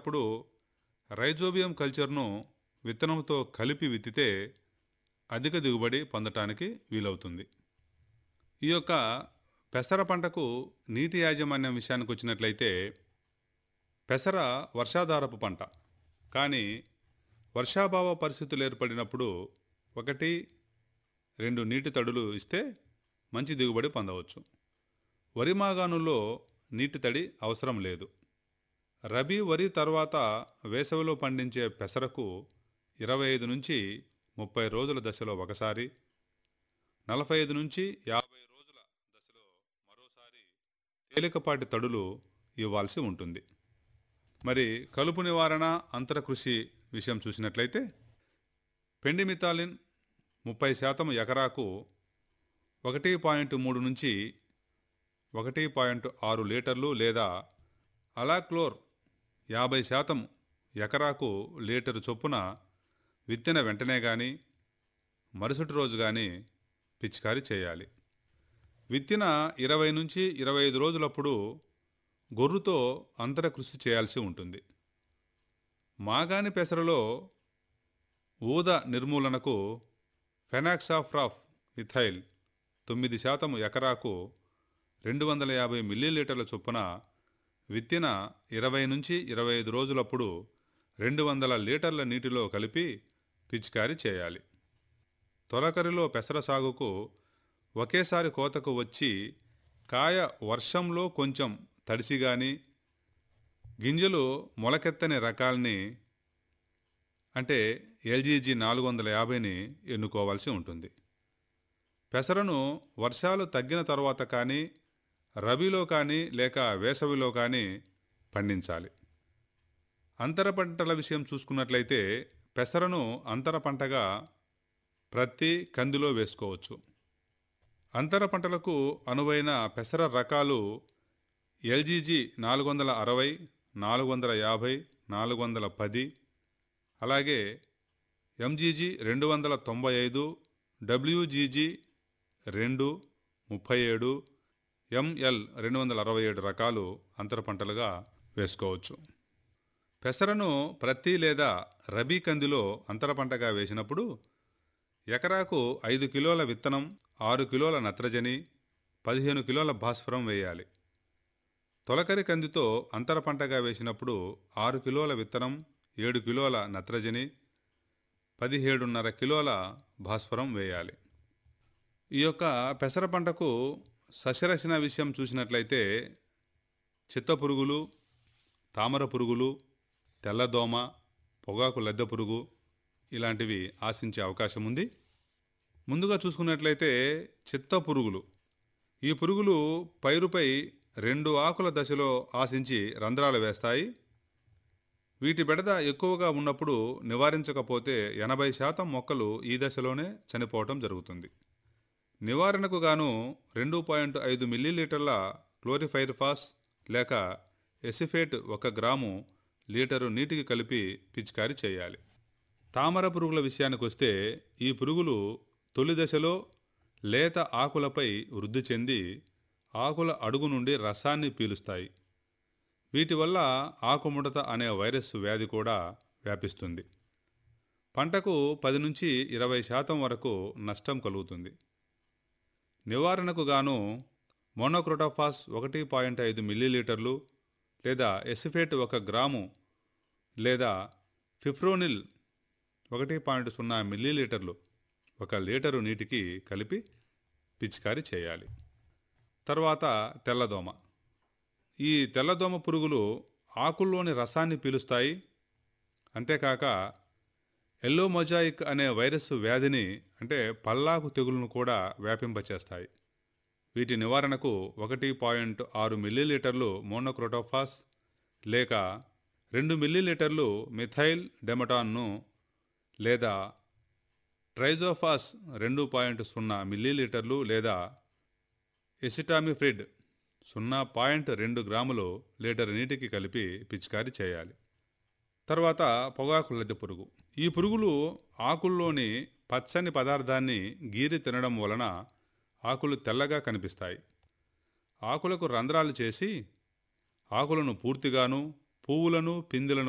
అప్పుడు రైజోబియం కల్చర్ను విత్తనంతో కలిపి విత్తితే అధిక దిగుబడి పొందటానికి వీలవుతుంది ఈ యొక్క పెసర పంటకు నీటి యాజమాన్యం విషయానికి వచ్చినట్లయితే పెసర వర్షాధారపు పంట కానీ వర్షాభావ పరిస్థితులు ఏర్పడినప్పుడు ఒకటి రెండు నీటి తడులు ఇస్తే మంచి దిగుబడి పొందవచ్చు వరి మాగాణుల్లో నీటి తడి అవసరం లేదు రబీ వరి తర్వాత వేసవిలో పండించే పెసరకు ఇరవై ఐదు నుంచి ముప్పై రోజుల దశలో ఒకసారి నలభై ఐదు నుంచి యాభై రోజుల దశలో మరోసారి తేలికపాటి తడులు ఇవ్వాల్సి ఉంటుంది మరి కలుపు నివారణ అంతర కృషి విషయం చూసినట్లయితే పెండిమితాలిన్ ముప్పై శాతం ఎకరాకు ఒకటి పాయింట్ మూడు నుంచి ఒకటి పాయింట్ ఆరు లీటర్లు లేదా అలాక్లోర్ యాభై శాతం ఎకరాకు లీటరు చొప్పున విత్తిన వెంటనే కానీ మరుసటి రోజు కానీ పిచికారీ చేయాలి విత్తిన ఇరవై నుంచి ఇరవై ఐదు రోజులప్పుడు గొర్రుతో అంతర కృషి చేయాల్సి ఉంటుంది మాగాని పెసరలో ఊద నిర్మూలనకు ఫెనాక్సాఫ్రాఫ్ ఇథైల్ తొమ్మిది శాతం ఎకరాకు రెండు వందల యాభై మిల్లీలీటర్ల చొప్పున విత్తిన ఇరవై నుంచి ఇరవై ఐదు రోజులప్పుడు రెండు వందల లీటర్ల నీటిలో కలిపి పిచికారీ చేయాలి తొలకరిలో పెసర సాగుకు ఒకేసారి కోతకు వచ్చి కాయ వర్షంలో కొంచెం తడిసి గాని గింజలు మొలకెత్తని రకాల్ని అంటే ఎల్జీజీ నాలుగు వందల యాభైని ఎన్నుకోవాల్సి ఉంటుంది పెసరను వర్షాలు తగ్గిన తర్వాత కానీ రబీలో కానీ లేక వేసవిలో కానీ పండించాలి అంతర పంటల విషయం చూసుకున్నట్లయితే పెసరను అంతర పంటగా ప్రతి కందిలో వేసుకోవచ్చు అంతర పంటలకు అనువైన పెసర రకాలు ఎల్జీజీ నాలుగు వందల అరవై నాలుగు వందల యాభై నాలుగు వందల పది అలాగే ఎంజీజీ రెండు వందల తొంభై ఐదు డబ్ల్యూజీజీ రెండు ముప్పై ఏడు ఎంఎల్ రెండు వందల అరవై ఏడు రకాలు అంతర పంటలుగా వేసుకోవచ్చు పెసరను ప్రతి లేదా రబీ కందిలో అంతర పంటగా వేసినప్పుడు ఎకరాకు ఐదు కిలోల విత్తనం ఆరు కిలోల నత్రజని పదిహేను కిలోల భాస్వరం వేయాలి తొలకరి కందితో అంతర పంటగా వేసినప్పుడు ఆరు కిలోల విత్తనం ఏడు కిలోల నత్రజని పదిహేడున్నర కిలోల భాస్వరం వేయాలి ఈ యొక్క పెసర పంటకు సస్యరచన విషయం చూసినట్లయితే చిత్త పురుగులు తామర పురుగులు తెల్లదోమ పొగాకు లద్దె పురుగు ఇలాంటివి ఆశించే అవకాశం ఉంది ముందుగా చూసుకున్నట్లయితే చిత్త పురుగులు ఈ పురుగులు పైరుపై రెండు ఆకుల దశలో ఆశించి రంధ్రాలు వేస్తాయి వీటి బెడద ఎక్కువగా ఉన్నప్పుడు నివారించకపోతే ఎనభై శాతం మొక్కలు ఈ దశలోనే చనిపోవటం జరుగుతుంది నివారణకు గాను రెండు పాయింట్ ఐదు మిల్లీలీటర్ల క్లోరిఫైర్ఫాస్ లేక ఎసిఫేట్ ఒక గ్రాము లీటరు నీటికి కలిపి పిచికారీ చేయాలి తామర పురుగుల విషయానికి వస్తే ఈ పురుగులు తొలి దశలో లేత ఆకులపై వృద్ధి చెంది ఆకుల అడుగు నుండి రసాన్ని పీలుస్తాయి వీటి వల్ల ఆకుముడత అనే వైరస్ వ్యాధి కూడా వ్యాపిస్తుంది పంటకు పది నుంచి ఇరవై శాతం వరకు నష్టం కలుగుతుంది నివారణకు గాను మోనోక్రోటోఫాస్ ఒకటి పాయింట్ ఐదు మిల్లీలీటర్లు లేదా ఎసిఫేట్ ఒక గ్రాము లేదా ఫిఫ్రోనిల్ ఒకటి పాయింట్ సున్నా మిల్లీలీటర్లు ఒక లీటరు నీటికి కలిపి పిచికారీ చేయాలి తర్వాత తెల్లదోమ ఈ తెల్లదోమ పురుగులు ఆకుల్లోని రసాన్ని పీలుస్తాయి అంతేకాక ఎల్లో మొజాయిక్ అనే వైరస్ వ్యాధిని అంటే పల్లాకు తెగులను కూడా వ్యాపింపచేస్తాయి వీటి నివారణకు ఒకటి పాయింట్ ఆరు మిల్లీలీటర్లు మోనోక్రోటోఫాస్ లేక రెండు మిల్లీలీటర్లు మిథైల్ డెమటాన్ను లేదా ట్రైజోఫాస్ రెండు పాయింట్ సున్నా మిల్లీలీటర్లు లేదా ఎసిటామిఫ్రిడ్ సున్నా పాయింట్ రెండు గ్రాములు లీటర్ నీటికి కలిపి పిచికారీ చేయాలి తర్వాత పొగాకు లద్దె పురుగు ఈ పురుగులు ఆకుల్లోని పచ్చని పదార్థాన్ని గీరి తినడం వలన ఆకులు తెల్లగా కనిపిస్తాయి ఆకులకు రంధ్రాలు చేసి ఆకులను పూర్తిగాను పువ్వులను పిందెలను